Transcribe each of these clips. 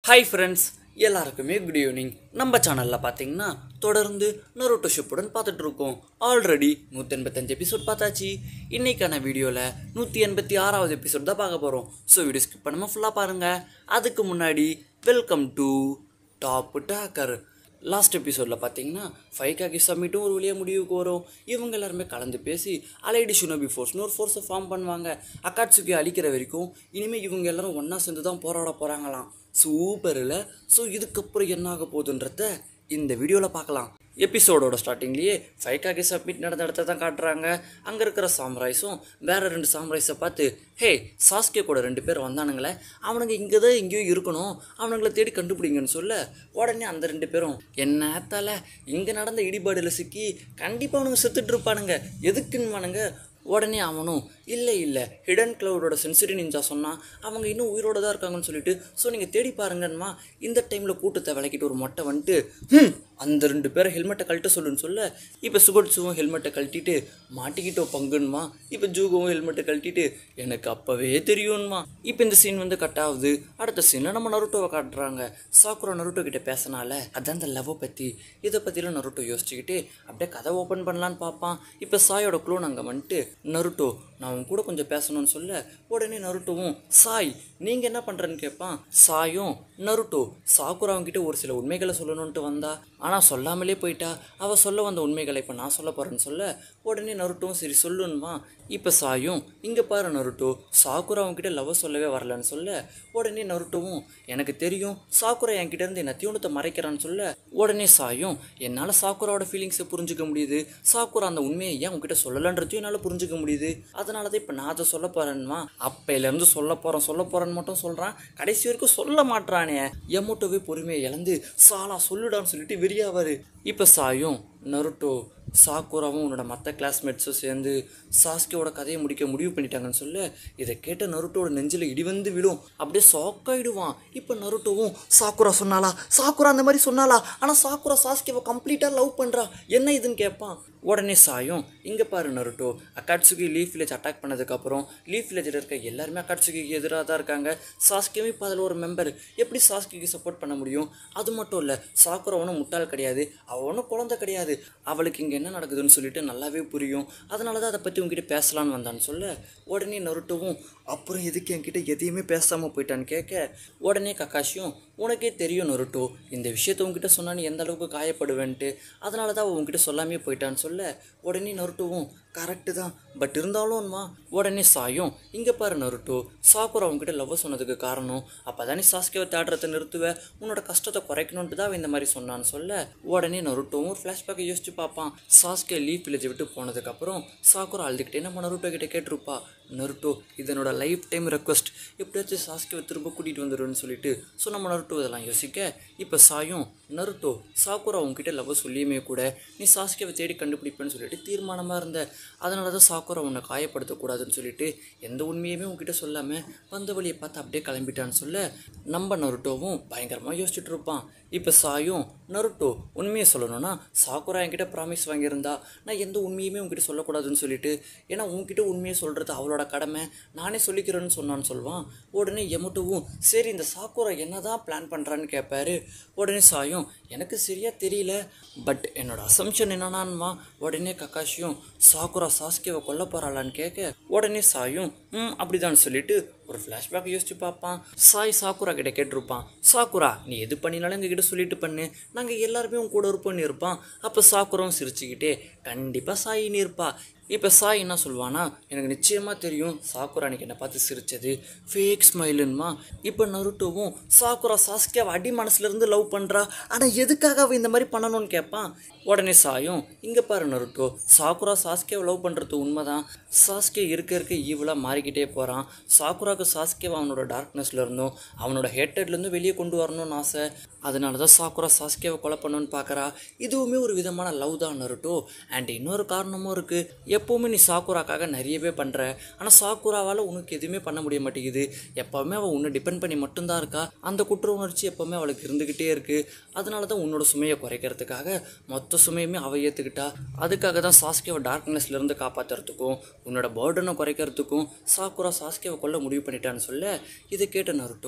hi friends எல்லாருக்குமே good evening நம்ம சேனலில் பார்த்தீங்கன்னா தொடர்ந்து நருட்டோ ஷிப்புடன் பார்த்துட்டு இருக்கோம் ஆல்ரெடி நூற்றி எண்பத்தஞ்சு எபிசோட் பார்த்தாச்சு இன்னைக்கான வீடியோவில் நூற்றி எண்பத்தி ஆறாவது எபிசோட் தான் பார்க்க போகிறோம் ஸோ வீடியோ ஸ்கிப் பண்ணாமல் ஃபுல்லாக பாருங்கள் அதுக்கு முன்னாடி welcome to top talker last எபிசோடில் பார்த்தீங்கன்னா ஃபைவ் காக்கி சம்மிட்டும் ஒரு வழியாக முடிவுக்கு வரும் இவங்க எல்லாருமே கலந்து பேசி அலைடி ஷுனோபி ஃபோர்ஸ்னு ஒரு ஃபோர்ஸை ஃபார்ம் பண்ணுவாங்க அக்காட்சுக்கி அழிக்கிற வரைக்கும் இனிமேல் இவங்க எல்லாரும் ஒன்றா சேர்ந்து தான் போராட போகிறாங்களாம் சூப்பரில் ஸோ இதுக்கப்புறம் என்ன ஆக போகுதுன்றத இந்த வீடியோவில் பார்க்கலாம் எபிசோடோட ஸ்டார்டிங்லேயே ஃபைவ் காக்கி சப்மிட் நடந்த இடத்த தான் காட்டுறாங்க அங்கே இருக்கிற சாம்ராய்ஸும் வேற ரெண்டு சாம்ராய்ஸை பார்த்து ஹே சாஸ்கே கூட ரெண்டு பேர் வந்தானுங்களே அவனுங்க இங்கே தான் எங்கேயோ இருக்கணும் அவனுங்களை தேடி கண்டுபிடிங்கன்னு சொல்ல உடனே அந்த ரெண்டு பேரும் என்னத்தால இங்கே நடந்த இடிபாடில் சிக்கி கண்டிப்பாக அவனுங்க செத்துட்டு இருப்பானுங்க எதுக்குன்னு உடனே அவனும் இல்லை இல்லை ஹிடன் கிளவுடோட சென்சிட்டி நிஞ்சா சொன்னால் அவங்க இன்னும் உயிரோட தான் இருக்காங்கன்னு சொல்லிட்டு ஸோ நீங்கள் தேடி பாருங்கன்மா இந்த டைமில் கூட்டத்தை விளக்கிட்டு ஒரு மொட்டை வந்துட்டு "ஹம், அந்த ரெண்டு பேரை ஹெல்மெட்டை கழட்ட சொல்லுன்னு சொல்ல இப்போ சுகட்சுவும் ஹெல்மெட்டை கழட்டிட்டு மாட்டிக்கிட்டோம் பங்குன்மா இப்போ ஜூகவும் ஹெல்மெட்டை கழட்டிட்டு எனக்கு அப்போவே தெரியும்மா இப்போ இந்த சீன் வந்து கட் ஆகுது அடுத்த சீனில் நம்ம நருட்டோவை காட்டுறாங்க சாக்குரா நருட்டோ கிட்ட பேசினால அதான் இந்த லவ்வை பற்றி இதை பற்றிலாம் நருட்டோ யோசிச்சுக்கிட்டு அப்படியே கதை ஓப்பன் பண்ணலான்னு பார்ப்பான் இப்போ சாயோட க்ளோன் அங்கே வந்துட்டு நருட்டோ நான் உன் கூட கொஞ்சம் பேசணும்னு சொல்ல உடனே நருட்டோவும் சாய் நீங்கள் என்ன பண்ணுறேன்னு கேட்பான் சாயும் நருட்டோ சாக்குரா அவன்கிட்ட ஒரு சில உண்மைகளை சொல்லணுன்ட்டு வந்தா ஆனால் சொல்லாமலே போயிட்டா அவள் சொல்ல வந்த உண்மைகளை இப்போ நான் சொல்ல போகிறேன்னு சொல்ல உடனே நருட்டோவும் சரி சொல்லுன்மா இப்போ சாயும் இங்கே பாரு நருட்டோ சாக்குரா அவன்கிட்ட லவ் சொல்லவே வரலன்னு சொல்ல உடனே நருட்டோவும் எனக்கு தெரியும் சாக்குரா என்கிட்ட இருந்து என்ன தீவனத்தை மறைக்கிறான்னு சொல்ல உடனே சாயும் என்னால் சாக்குராவோட ஃபீலிங்ஸை புரிஞ்சுக்க முடியுது சாக்குரா அந்த உண்மையை ஏன் உன்கிட்ட சொல்லலன்றதையும் என்னால் புரிஞ்சுக்க முடியுது அதனால தான் இப்போ நான் அதை சொல்ல போகிறேன்மா அப்பையிலேருந்து சொல்ல போகிறேன் சொல்ல போகிறேன்னு மட்டும் சொல்கிறான் கடைசி வரைக்கும் சொல்ல மாட்றானே எமோட்டோவே பொறுமையை இழந்து சாலா சொல்லுடான்னு சொல்லிட்டு வெறியாவாரு இப்போ சாயும் நருட்டோ சாக்குராவும் உன்னோட மற்ற கிளாஸ்மேட்ஸும் சேர்ந்து சாஸ்கியோட கதையை முடிக்க முடிவு பண்ணிட்டாங்கன்னு சொல்ல இதை கேட்ட நருட்டோட நெஞ்சில் இடி வந்து விழும் அப்படியே ஷாக்காயிடுவான் இப்போ நருட்டோவும் சாக்குரா சொன்னாலா சாக்குரா அந்த மாதிரி சொன்னாலா ஆனால் சாக்குரா சாஸ்கியோவை கம்ப்ளீட்டாக லவ் பண்ணுறா என்ன இதுன்னு கேட்பான் உடனே சாயும் இங்கே பாரு Naruto Akatsuki leaf village attack பண்ணதுக்கப்புறம் லீஃப் வில்லேஜில் இருக்க எல்லாருமே அக்காட்சுகிக்கு எதிராக தான் இருக்காங்க சாஸ்கியும் இப்போ அதில் ஒரு மெம்பர் எப்படி சாஸ்கிக்கு சப்போர்ட் பண்ண முடியும் அது மட்டும் இல்லை சாக்குரா ஒன்றும் முட்டாள் கிடையாது அவள் ஒன்றும் குழந்தை கிடையாது அவளுக்கு இங்கே என்ன நடக்குதுன்னு சொல்லிட்டு நல்லாவே புரியும் அதனால தான் அதை பற்றி உங்ககிட்ட பேசலான்னு வந்தான்னு சொல்ல உடனே நருட்டோவும் அப்புறம் எதுக்கு என்கிட்ட எதையுமே பேசாமல் போயிட்டான்னு கேட்க உடனே கக்காஷியும் உனக்கே தெரியும் நருட்டோ இந்த விஷயத்த உங்ககிட்ட சொன்னா நீ எந்த அளவுக்கு காயப்படுவேன்ட்டு அதனால தான் அவள் உங்ககிட்ட சொல்லாமே போயிட்டான்னு சொல்ல உடனே நருட்டோவும் கரெக்டு தான் பட் இருந்தாலும்மா உடனே சாயும் இங்கே பாரு நருட்டோ சாக்குரா உங்ககிட்ட லவ் சொன்னதுக்கு காரணம் அப்போ தானே சாஸ்கேவை தேடுறதை நிறுத்துவ உன்னோட கஷ்டத்தை குறைக்கணுன்ட்டு தான் அவன் இந்த மாதிரி சொன்னான்னு சொல்ல உடனே நருட்டோவும் ஒரு ஃப்ளாஷ்பேக்கை யோசிச்சு பார்ப்பான் சாஸ்கே லீஃப் வில்லேஜ் விட்டு போனதுக்கப்புறம் சாக்குரா அழுதுகிட்டே நம்ம நருட்டோ கிட்ட கேட்டிருப்பா நருட்டோ இதனோட லைஃப் டைம் ரெக்வஸ்ட் எப்படியாச்சும் சாஸ்கேவை திரும்ப கூட்டிகிட்டு வந்துடுன்னு சொல்லிட்டு ஸோ நம்ம நருட்டோ இதெல்லாம் யோசிக்க இப்போ சாயும் நருட்டோ சாக்குரா உங்ககிட்ட லவ் சொல்லியுமே கூட நீ சாஸ்கேவை தேடி கண்டுபிடிப்பேன்னு சொல்லிட்டு தீர்மானமாக இருந்த அதனால தான் சாக்குரா உன்னை காயப்படுத்தக்கூடாதுன்னு சொல்லிட்டு எந்த உண்மையுமே உங்ககிட்ட சொல்லாமல் வந்த வழியை பார்த்து அப்படியே கிளம்பிட்டான்னு சொல்ல நம்ம நருட்டோவும் பயங்கரமாக யோசிச்சுட்டு இருப்பான் இப்போ சாயும் நருட்டோ உண்மையை சொல்லணும்னா சாக்குரா என்கிட்ட ப்ராமிஸ் வாங்கியிருந்தா நான் எந்த உண்மையுமே உங்ககிட்ட சொல்லக்கூடாதுன்னு சொல்லிட்டு ஏன்னா உங்ககிட்ட உண்மையை சொல்கிறது அவளோட கடமை நானே சொல்லிக்கிறேன்னு சொன்னான்னு சொல்லுவான் உடனே எமட்டோவும் சரி இந்த சாக்குரா என்னதான் பிளான் பண்ணுறான்னு கேட்பாரு உடனே சாயும் எனக்கு சரியா தெரியல பட் என்னோட அசம்ஷன் என்னன்னான்மா உடனே கக்காஷியும் சாக்குரா சாஸ்கேவை கொல்ல போகிறாளான்னு கேட்க உடனே சாயும் ம் அப்படிதான் சொல்லிட்டு ஒரு ஃப்ளாஷ்பேக் யோசிச்சு பார்ப்பான் சாய் சாக்குரா கிட்ட கேட்டிருப்பான் சாக்குரா நீ எது பண்ணினாலும் எங்ககிட்ட சொல்லிட்டு பண்ணு நாங்கள் எல்லாருமே உன் கூட இருப்போம்னு இருப்பான் அப்போ சாக்குராவும் சிரிச்சுக்கிட்டே கண்டிப்பாக சாயின்னு இருப்பா இப்போ சாய் என்ன சொல்லுவானா எனக்கு நிச்சயமாக தெரியும் சாக்குரா அன்னைக்கு என்னை பார்த்து சிரிச்சது ஃபேக் ஸ்மைலுன்மா இப்போ நருட்டோவும் சாக்குரா சாஸ்கேவை அடி மனசுலேருந்து லவ் பண்ணுறா ஆனால் எதுக்காக அவள் இந்த மாதிரி பண்ணணும்னு கேட்பான் உடனே சாயும் இங்கே பாரு நருட்டோ சாக்குரா சாஸ்கேவை லவ் பண்ணுறது உண்மைதான் சாஸ்கே இருக்க இருக்க ஈவலாக மாறிக்கிட்டே போகிறான் சாக்குராக்கு சாஸ்கேவை அவனோட டார்க்னஸ்ல இருந்தும் அவனோட ஹேட்டட்லேருந்து வெளியே கொண்டு வரணும்னு ஆசை அதனால தான் சாக்குரா சாஸ்கேவை கொலை பண்ணணும்னு பார்க்குறா இதுவுமே ஒரு விதமான லவ் தான் நருட்டோ அண்ட் இன்னொரு காரணமும் இருக்குது எப்போவுமே நீ சாக்குராக்காக நிறையவே பண்ணுற ஆனால் சாக்குராவால் உனக்கு எதுவுமே பண்ண முடிய மாட்டேங்குது எப்போவுமே அவள் உன்னை டிபெண்ட் பண்ணி மட்டும்தான் இருக்கா அந்த குற்ற உணர்ச்சி எப்போவுமே அவளுக்கு இருந்துக்கிட்டே இருக்குது அதனால தான் உன்னோட சுமையை குறைக்கிறதுக்காக மொத்த சுமையுமே அவள் ஏற்றுக்கிட்டா அதுக்காக தான் சாஸ்கேவை டார்க்னஸ்லேருந்து காப்பாற்றுறதுக்கும் உன்னோட பேர்டனை குறைக்கிறதுக்கும் சாக்குரா சாஸ்கேவை கொல்ல முடிவு பண்ணிட்டான்னு சொல்ல இதை கேட்ட நருட்டோவும்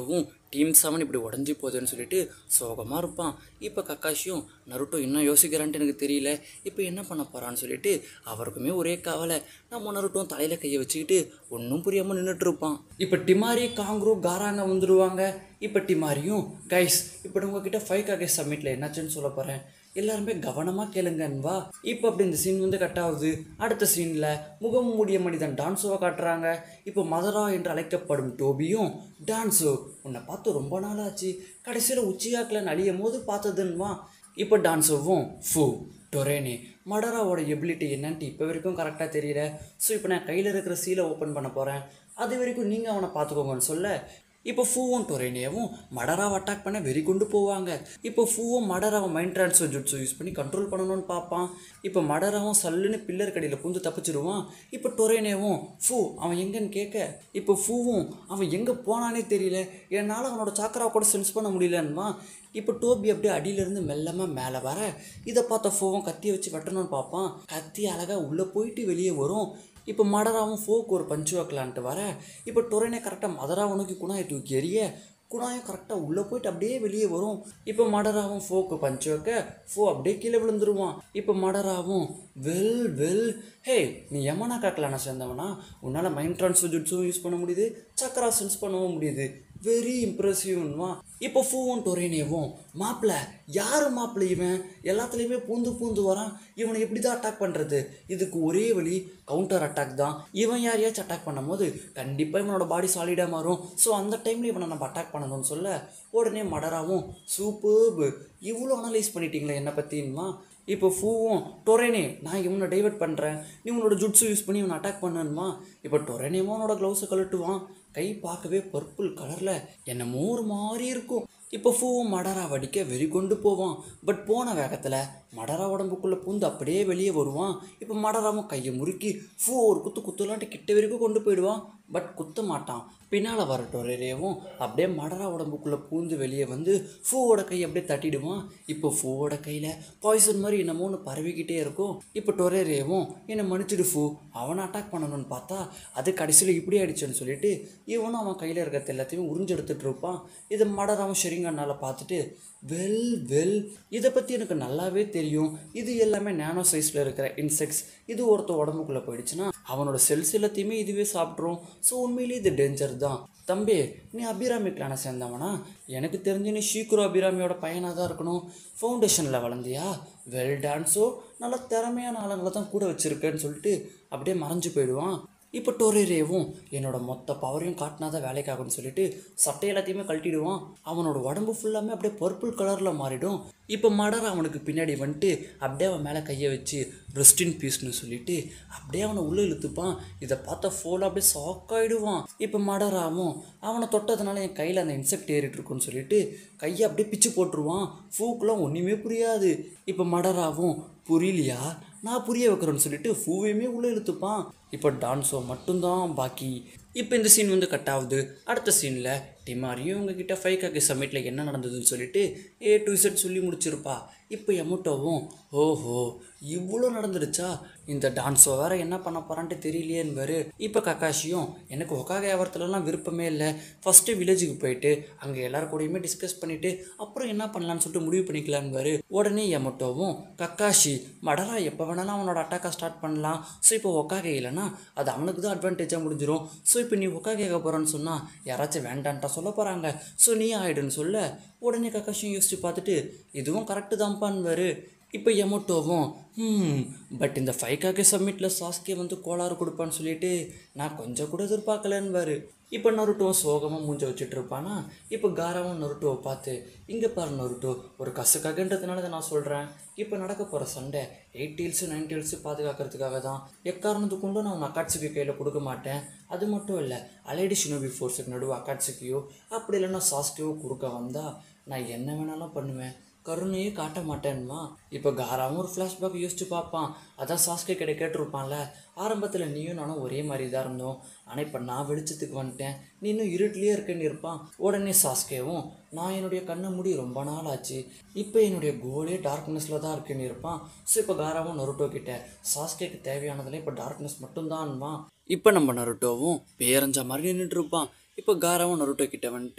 டீம் செவன் இப்படி உடஞ்சி போகுதுன்னு சொல்லிட்டு சோகமாக இருப்பான் இப்போ கக்காஷியும் நருட்டோ இன்னும் யோசிக்கிறான்ட்டு எனக்கு தெரியல இப்போ என்ன பண்ண போகிறான்னு சொல்லிட்டு அவருக்குமே ஒரே கவலை நம்ம நருட்டும் தலையில் கையை வச்சுக்கிட்டு ஒன்றும் புரியாமல் நின்றுட்டு இருப்பான் இப்போ டிமாரி காங்க்ரூ காராங்க வந்துடுவாங்க இப்போ டிமாரியும் கைஸ் இப்போ உங்ககிட்ட ஃபைவ் காகே சம்மிட்டில் என்னாச்சுன்னு சொல்ல போகிறேன் எல்லாருமே கவனமாக கேளுங்கன்வா இப்போ அப்படி இந்த சீன் வந்து கட் ஆகுது அடுத்த சீனில் முகம் மூடிய மனிதன் டான்ஸோவை காட்டுறாங்க இப்போ மதரா என்று அழைக்கப்படும் டோபியும் டான்ஸோ உன்னை பார்த்து ரொம்ப நாள் ஆச்சு கடைசியில் உச்சியாக்கில் நலியும் போது பார்த்ததுன்னுவா இப்போ டான்ஸோவும் ஃபூ டொரேனே மடராவோட எபிலிட்டி என்னன்ட்டு இப்போ வரைக்கும் கரெக்டாக தெரியல ஸோ இப்போ நான் கையில் இருக்கிற சீலை ஓப்பன் பண்ண போகிறேன் அது வரைக்கும் நீங்கள் அவனை பார்த்துக்கோங்கன்னு சொல்ல இப்போ ஃபூவும் டொரேனியாவும் மடராவை அட்டாக் பண்ண வெறி கொண்டு போவாங்க இப்போ ஃபூவும் மடராவை மைண்ட் ட்ரான்ஸ்ஃபர் ஜுட்ஸு யூஸ் பண்ணி கண்ட்ரோல் பண்ணணும்னு பார்ப்பான் இப்போ மடராவும் சல்லுன்னு பில்லர் கடையில் பூந்து தப்பிச்சிடுவான் இப்போ டொரேனியாவும் ஃபூ அவன் எங்கன்னு கேட்க இப்போ ஃபூவும் அவன் எங்கே போனானே தெரியல என்னால் அவனோட சாக்கரா கூட சென்ஸ் பண்ண முடியலன்னுமா இப்போ டோபி அப்படியே அடியிலேருந்து மெல்லமாக மேலே வர இதை பார்த்த ஃபோவும் கத்தியை வச்சு வெட்டணும்னு பார்ப்பான் கத்தி அழகாக உள்ளே போயிட்டு வெளியே வரும் இப்போ மடராவும் ஃபோக்கு ஒரு பஞ்சு வைக்கலான்ட்டு வர இப்போ டொரேனே கரெக்டாக மதராவை நோக்கி குணாயை தூக்கி எறிய குணாயும் கரெக்டாக உள்ளே போயிட்டு அப்படியே வெளியே வரும் இப்போ மடராவும் ஃபோக்கு பஞ்சு வைக்க ஃபோ அப்படியே கீழே விழுந்துருவான் இப்போ மடராவும் வெல் வெல் ஹே நீ யமனா காக்கலான சேர்ந்தவனா உன்னால் மைண்ட் ட்ரான்ஸ்ஃபர் ஜுட்ஸும் யூஸ் பண்ண முடியுது சக்கரா சென்ஸ் பண்ணவும் முடியுது வெரி இம்ப்ரெசிவ்னுவா இப்போ ஃபூவும் டொரேனேவும் மாப்பிள்ள யார் மாப்பிள்ள இவன் எல்லாத்துலேயுமே பூந்து பூந்து வரான் இவனை எப்படி தான் அட்டாக் பண்ணுறது இதுக்கு ஒரே வழி கவுண்டர் அட்டாக் தான் இவன் யாரையாச்சும் அட்டாக் பண்ணும்போது கண்டிப்பாக இவனோட பாடி சாலிடாக மாறும் ஸோ அந்த டைமில் இவனை நம்ம அட்டாக் பண்ணணும்னு சொல்ல உடனே மடராவும் சூப்பர்பு இவ்வளோ அனலைஸ் பண்ணிட்டீங்களே என்னை பற்றின்மா இப்போ ஃபூவும் டொரேனே நான் இவனை டைவர்ட் பண்ணுறேன் நீ உன்னோட ஜுட்ஸு யூஸ் பண்ணி இவனை அட்டாக் பண்ணணுமா இப்போ டொரேனேமோ அவனோட க்ளவுஸை கழட்டுவான் கை பார்க்கவே பர்பிள் கலரில் என்னமோ ஒரு மாதிரி இருக்கும் இப்போ ஃபூவும் மடரா வடிக்க வெறி கொண்டு போவான் பட் போன வேகத்தில் மடரா உடம்புக்குள்ளே பூந்து அப்படியே வெளியே வருவான் இப்போ மடராவும் கையை முறுக்கி ஃபூ ஒரு குத்து குத்துலான்ட்டு கிட்ட வரைக்கும் கொண்டு போயிடுவான் பட் குத்த மாட்டான் பின்னால் வர டொரேரேவும் அப்படியே மடரா உடம்புக்குள்ளே பூந்து வெளியே வந்து ஃபூவோட கை அப்படியே தட்டிடுவான் இப்போ ஃபூவோட கையில் பாய்சன் மாதிரி என்னமோ ஒன்று பரவிக்கிட்டே இருக்கும் இப்போ டொரேரேவும் என்னை மன்னிச்சிடு ஃபூ அவனை அட்டாக் பண்ணணும்னு பார்த்தா அது கடைசியில் இப்படி ஆயிடுச்சுன்னு சொல்லிட்டு இவனும் அவன் கையில் இருக்கிறது எல்லாத்தையும் உறிஞ்சு எடுத்துட்டு இருப்பான் இதை மடராவும் ஷெரிங்கன்னால பார்த்துட்டு வெல் வெல் இதை பற்றி எனக்கு நல்லாவே தெரியும் இது எல்லாமே நேனோ சைஸில் இருக்கிற இன்செக்ட்ஸ் இது ஒருத்த உடம்புக்குள்ளே போயிடுச்சுன்னா அவனோட செல்ஸ் எல்லாத்தையுமே இதுவே சாப்பிட்ரும் ஸோ உண்மையிலேயே இது டேஞ்சர் தான் தம்பி நீ அபிராமி கிளானை சேர்ந்தவனா எனக்கு தெரிஞ்சு நீ ஷீக்குரு அபிராமியோட பையனாக தான் இருக்கணும் ஃபவுண்டேஷனில் வளர்ந்தியா வெல் டான்ஸோ நல்ல திறமையான ஆளுங்களை தான் கூட வச்சுருக்கேன்னு சொல்லிட்டு அப்படியே மறைஞ்சு போயிடுவான் இப்போ டொரேரேவும் என்னோட மொத்த பவரையும் காட்டினா தான் வேலைக்காகும்னு சொல்லிட்டு சட்டை எல்லாத்தையுமே கழட்டிடுவான் அவனோட உடம்பு ஃபுல்லாமே அப்படியே பர்பிள் கலரில் மாறிடும் இப்போ மடர் அவனுக்கு பின்னாடி வந்துட்டு அப்படியே அவன் மேலே கையை வச்சு ரெஸ்ட் இன் பீஸ்னு சொல்லிட்டு அப்படியே அவனை உள்ளே இழுத்துப்பான் இதை பார்த்த ஃபோல் அப்படியே ஷாக் ஆகிடுவான் இப்போ மடராவும் அவனை தொட்டதுனால என் கையில் அந்த இன்செக்ட் ஏறிட்டு இருக்குன்னு சொல்லிட்டு கையை அப்படியே பிச்சு போட்டுருவான் ஃபூக்கெலாம் ஒன்றுமே புரியாது இப்போ மடராவும் புரியலையா நான் புரிய வைக்கிறேன்னு சொல்லிட்டு ஃபூவையுமே உள்ளே இழுத்துப்பான் இப்போ டான்ஸோ மட்டும்தான் பாக்கி இப்போ இந்த சீன் வந்து கட் ஆகுது அடுத்த சீனில் டிமாரியும் உங்ககிட்ட ஃபைவ் காக்கி சம்மிட்டில் என்ன நடந்ததுன்னு சொல்லிட்டு ஏ டு இசட் சொல்லி முடிச்சிருப்பா இப்போ எமுட்டோவும் ஓஹோ இவ்வளோ நடந்துடுச்சா இந்த டான்ஸோ வேற என்ன பண்ண போகிறான்ட்டு தெரியலையேன்னு இப்போ கக்காஷியும் எனக்கு ஒக்காக ஆவரத்துலலாம் விருப்பமே இல்லை ஃபஸ்ட்டு வில்லேஜுக்கு போயிட்டு அங்கே எல்லார் கூடயுமே டிஸ்கஸ் பண்ணிவிட்டு அப்புறம் என்ன பண்ணலான்னு சொல்லிட்டு முடிவு பண்ணிக்கலான்னு உடனே எமுட்டோவும் கக்காஷி மடரா எப்போ வேணாலும் அவனோட அட்டாக்கை ஸ்டார்ட் பண்ணலாம் ஸோ இப்போ ஒக்காகே இல்லைன்னா அது அவனுக்கு தான் அட்வான்டேஜாக முடிஞ்சிடும் ஸோ இப்போ நீ ஒக்கா கேட்க போகிறேன்னு சொன்னால் யாராச்சும் வேண்டான்ட்டா சொல்ல போகிறாங்க ஸோ நீ ஆயிடுன்னு சொல்ல உடனே கக்காஷியும் யோசிச்சு பார்த்துட்டு இதுவும் கரெக்டு தான்ப்பான்னு இப்போ எமோட்டோவும் ம் பட் இந்த ஃபைவ் காக்கே சம்மிட்டில் சாஸ்கே வந்து கோளாறு கொடுப்பான்னு சொல்லிட்டு நான் கொஞ்சம் கூட எதிர்பார்க்கலன்னு இப்போ நருட்டோவும் சோகமாக மூஞ்ச வச்சுட்டு இருப்பானா இப்போ காராவும் நருட்டோவை பார்த்து இங்கே பாரு நருட்டோ ஒரு கசுக்காகன்றதுனால தான் நான் சொல்கிறேன் இப்போ நடக்க போகிற சண்டை எயிட் டீல்ஸு நைன் டீல்ஸு பாதுகாக்கிறதுக்காக தான் எக்காரணத்து கொண்டும் நான் உன் அக்காட்சிக்கு கையில் கொடுக்க மாட்டேன் அது மட்டும் இல்லை அலைடி ஷினோபி ஃபோர்ஸுக்கு நடுவு அக்காட்சிக்கையோ அப்படி இல்லைன்னா சாஸ்கேவோ கொடுக்க வந்தால் நான் என்ன வேணாலும் பண்ணுவேன் கருணையே காட்ட மாட்டேன்மா இப்போ காராவும் ஒரு ஃப்ளாஷ்பேக் யோசிச்சு பார்ப்பான் அதான் சாஸ்கே கிட்ட கேட்டிருப்பான்ல ஆரம்பத்தில் நீயும் நானும் ஒரே மாதிரி தான் இருந்தோம் ஆனால் இப்போ நான் வெளிச்சத்துக்கு வந்துட்டேன் நீ இன்னும் இருட்டிலே இருக்கேன்னு இருப்பான் உடனே சாஸ்கேவும் நான் என்னுடைய கண்ணை மூடி ரொம்ப நாள் ஆச்சு இப்போ என்னுடைய கோலே டார்க்னஸில் தான் இருக்கேன்னு இருப்பான் ஸோ இப்போ காராவும் நருட்டோ கிட்ட சாஸ்கேக்கு தேவையானதில் இப்போ டார்க்னஸ் மட்டும்தான்வான் இப்போ நம்ம நருட்டோவும் பேரஞ்ச மாதிரி நின்றுட்டு இருப்பான் இப்போ காராவும் நருட்டோ கிட்ட வந்துட்டு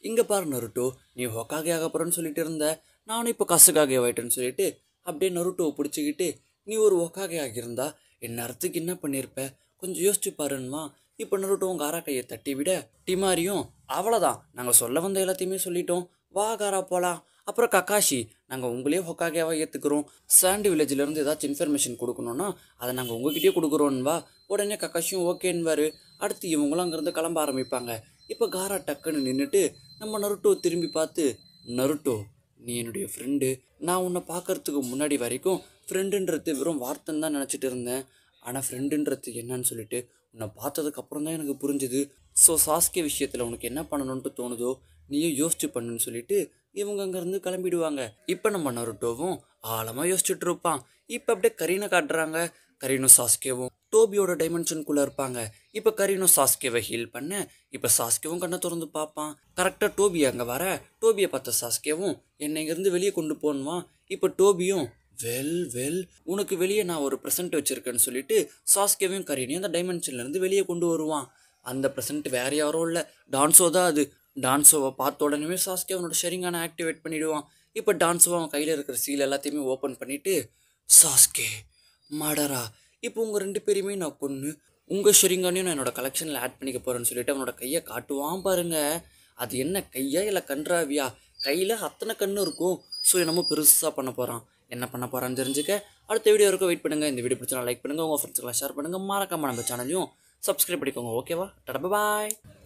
இங்கே பாரு நருட்டோ நீ ஹொக்காகே ஆக போகிறேன்னு சொல்லிட்டு இருந்த நானும் இப்போ கசுகாகே ஆயிட்டேன்னு சொல்லிட்டு அப்படியே நருட்டோவை பிடிச்சிக்கிட்டு நீ ஒரு ஒக்காகே ஆகியிருந்தா என் நேரத்துக்கு என்ன பண்ணியிருப்ப கொஞ்சம் யோசிச்சு பாருன்மா இப்போ நருட்டோ உங்கள் ஆரா கையை தட்டி விட டிமாரியும் அவ்வளோதான் நாங்கள் சொல்ல வந்த எல்லாத்தையுமே சொல்லிட்டோம் வா காரா போகலாம் அப்புறம் கக்காஷி நாங்கள் உங்களே ஹொக்காகேவாக ஏற்றுக்கிறோம் சாண்டி வில்லேஜ்லேருந்து ஏதாச்சும் இன்ஃபர்மேஷன் கொடுக்கணுன்னா அதை நாங்கள் உங்ககிட்டயே கொடுக்குறோன்வா உடனே கக்காஷியும் ஓகேன்வாரு அடுத்து இவங்களும் அங்கேருந்து கிளம்ப ஆரம்பிப்பாங்க இப்போ காரா டக்குன்னு நின்றுட்டு நம்ம நருட்டோ திரும்பி பார்த்து நருட்டோ நீ என்னுடைய ஃப்ரெண்டு நான் உன்னை பார்க்கறதுக்கு முன்னாடி வரைக்கும் ஃப்ரெண்டுன்றது வெறும் வார்த்தைன்னு தான் நினச்சிட்டு இருந்தேன் ஆனால் ஃப்ரெண்டுன்றது என்னன்னு சொல்லிட்டு உன்னை பார்த்ததுக்கு அப்புறம் தான் எனக்கு புரிஞ்சுது ஸோ சாஸ்கே விஷயத்தில் உனக்கு என்ன பண்ணணுன்ட்டு தோணுதோ நீயும் யோசிச்சு பண்ணுன்னு சொல்லிட்டு இவங்க அங்கேருந்து கிளம்பிடுவாங்க இப்போ நம்ம நருட்டோவும் ஆழமாக யோசிச்சுட்டு இருப்பான் இப்போ அப்படியே கரீனை காட்டுறாங்க கரீனும் சாஸ்கேவும் டோபியோட டைமென்ஷனுக்குள்ளே இருப்பாங்க இப்போ கரீனும் சாஸ்கேவை ஹீல் பண்ண இப்போ சாஸ்கேவும் கண்ணை திறந்து பார்ப்பான் கரெக்டாக டோபி அங்கே வர டோபியை பார்த்த சாஸ்கேவும் என்னை இங்கேருந்து வெளியே கொண்டு போன்வான் இப்போ டோபியும் வெல் வெல் உனக்கு வெளியே நான் ஒரு ப்ரெசென்ட் வச்சுருக்கேன்னு சொல்லிட்டு சாஸ்கேவையும் கரீனையும் அந்த டைமென்ஷன்லேருந்து வெளியே கொண்டு வருவான் அந்த ப்ரெசென்ட் வேற யாரும் இல்லை டான்ஸோ தான் அது டான்ஸோவை பார்த்த உடனே சாஸ்கே அவனோட ஷெரிங்கான ஆக்டிவேட் பண்ணிடுவான் இப்போ டான்ஸோவை அவன் கையில் இருக்கிற சீல் எல்லாத்தையுமே ஓப்பன் பண்ணிவிட்டு சாஸ்கே மடரா இப்போ உங்கள் ரெண்டு பேரையுமே நான் கொன்று உங்கள் ஷெரிங்கானையும் நான் என்னோட கலெக்ஷனில் ஆட் பண்ணிக்க போகிறேன்னு சொல்லிட்டு அவனோட கையை காட்டுவான் பாருங்க அது என்ன கையா இல்லை கன்றாவியா கையில் அத்தனை கண்ணு இருக்கும் ஸோ என்னமோ பெருசாக பண்ண போகிறான் என்ன பண்ண போகிறான்னு தெரிஞ்சுக்க அடுத்த வீடியோ வரைக்கும் வெயிட் பண்ணுங்கள் இந்த வீடியோ பிடிச்சா லைக் பண்ணுங்கள் உங்கள் ஃப்ரெண்ட்ஸ்க்கெல்லாம் ஷேர் பண்ணுங்கள் மறக்காம நம்ம சேனலையும் சப்ஸ்கிரைப் பண்ணிக்கோங்க ஓகேவா டடா பாய்